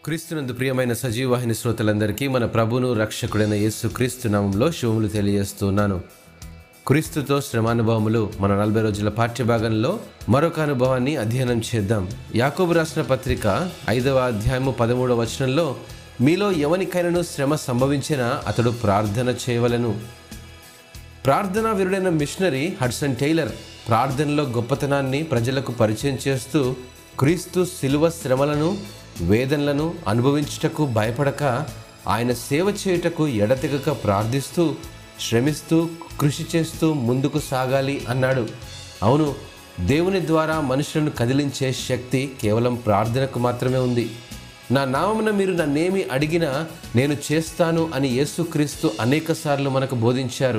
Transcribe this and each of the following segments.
క్రీస్తునందు ప్రియమైన సజీవాహిని శ్రోతలందరికీ మన ప్రభును రక్షకుడైన యేసు క్రీస్తు నామంలో శుభములు తెలియజేస్తున్నాను క్రీస్తుతో శ్రమానుభవములు మన నలభై రోజుల పాఠ్యభాగంలో మరొక అనుభవాన్ని అధ్యయనం చేద్దాం యాకోబు రాసిన పత్రిక ఐదవ అధ్యాయము పదమూడవ వచనంలో మీలో ఎవరికైనాను శ్రమ సంభవించినా అతడు ప్రార్థన చేయవలను ప్రార్థనా వీరుడైన మిషనరీ హడ్సన్ టైలర్ ప్రార్థనలో గొప్పతనాన్ని ప్రజలకు పరిచయం చేస్తూ క్రీస్తు శిలువ శ్రమలను వేదనలను అనుభవించుటకు భయపడక ఆయన సేవ చేయుటకు ఎడతెగక ప్రార్థిస్తూ శ్రమిస్తూ కృషి చేస్తూ ముందుకు సాగాలి అన్నాడు అవును దేవుని ద్వారా మనుషులను కదిలించే శక్తి కేవలం ప్రార్థనకు మాత్రమే ఉంది నా నామమున మీరు నన్నేమి అడిగినా నేను చేస్తాను అని యేసుక్రీస్తు అనేకసార్లు మనకు బోధించారు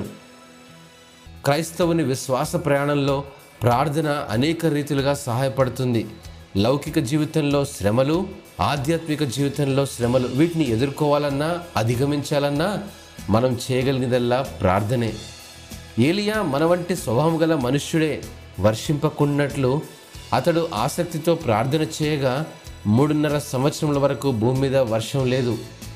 క్రైస్తవుని విశ్వాస ప్రయాణంలో ప్రార్థన అనేక రీతిలుగా సహాయపడుతుంది లౌకిక జీవితంలో శ్రమలు ఆధ్యాత్మిక జీవితంలో శ్రమలు వీటిని ఎదుర్కోవాలన్నా అధిగమించాలన్నా మనం చేయగలిగినదల్లా ప్రార్థనే ఏలియా మన వంటి స్వభావం గల మనుష్యుడే వర్షింపకున్నట్లు అతడు ఆసక్తితో ప్రార్థన చేయగా మూడున్నర సంవత్సరముల వరకు భూమి మీద వర్షం లేదు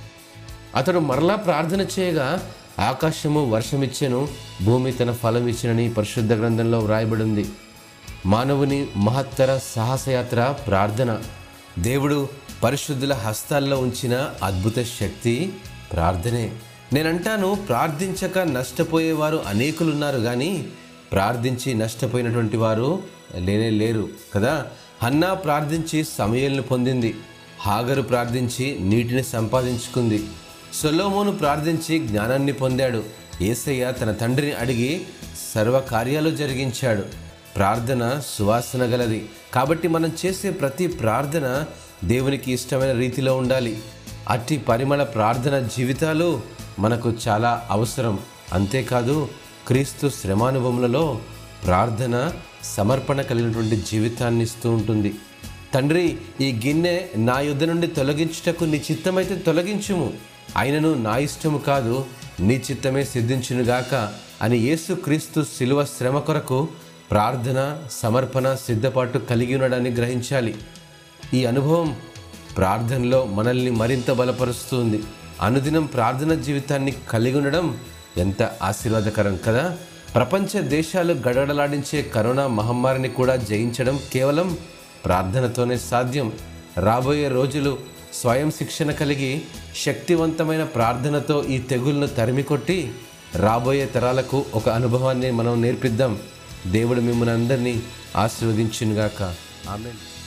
అతడు మరలా ప్రార్థన చేయగా ఆకాశము వర్షమిచ్చెను భూమి తన ఫలం ఇచ్చినని పరిశుద్ధ గ్రంథంలో వ్రాయబడింది మానవుని మహత్తర సాహసయాత్ర ప్రార్థన దేవుడు పరిశుద్ధుల హస్తాల్లో ఉంచిన అద్భుత శక్తి ప్రార్థనే నేనంటాను ప్రార్థించక నష్టపోయేవారు అనేకులున్నారు కానీ ప్రార్థించి నష్టపోయినటువంటి వారు లేనే లేరు కదా హన్నా ప్రార్థించి సమయల్ని పొందింది హాగరు ప్రార్థించి నీటిని సంపాదించుకుంది సొలోమోను ప్రార్థించి జ్ఞానాన్ని పొందాడు ఏసయ్య తన తండ్రిని అడిగి సర్వ కార్యాలు జరిగించాడు ప్రార్థన సువాసన గలది కాబట్టి మనం చేసే ప్రతి ప్రార్థన దేవునికి ఇష్టమైన రీతిలో ఉండాలి అట్టి పరిమళ ప్రార్థన జీవితాలు మనకు చాలా అవసరం అంతేకాదు క్రీస్తు శ్రమానుభవములలో ప్రార్థన సమర్పణ కలిగినటువంటి జీవితాన్ని ఇస్తూ ఉంటుంది తండ్రి ఈ గిన్నె నా యుద్ధ నుండి తొలగించుటకు నీ చిత్తమైతే తొలగించుము అయినను నా ఇష్టము కాదు నీ చిత్తమే సిద్ధించునుగాక అని యేసు క్రీస్తు శిలువ శ్రమ కొరకు ప్రార్థన సమర్పణ సిద్ధపాటు కలిగి ఉన్నాడని గ్రహించాలి ఈ అనుభవం ప్రార్థనలో మనల్ని మరింత బలపరుస్తుంది అనుదినం ప్రార్థన జీవితాన్ని కలిగి ఉండడం ఎంత ఆశీర్వాదకరం కదా ప్రపంచ దేశాలు గడగడలాడించే కరోనా మహమ్మారిని కూడా జయించడం కేవలం ప్రార్థనతోనే సాధ్యం రాబోయే రోజులు స్వయం శిక్షణ కలిగి శక్తివంతమైన ప్రార్థనతో ఈ తెగుళ్లను తరిమికొట్టి రాబోయే తరాలకు ఒక అనుభవాన్ని మనం నేర్పిద్దాం దేవుడు మిమ్మల్ని అందరినీ ఆశీర్వదించునుగాక ఆమె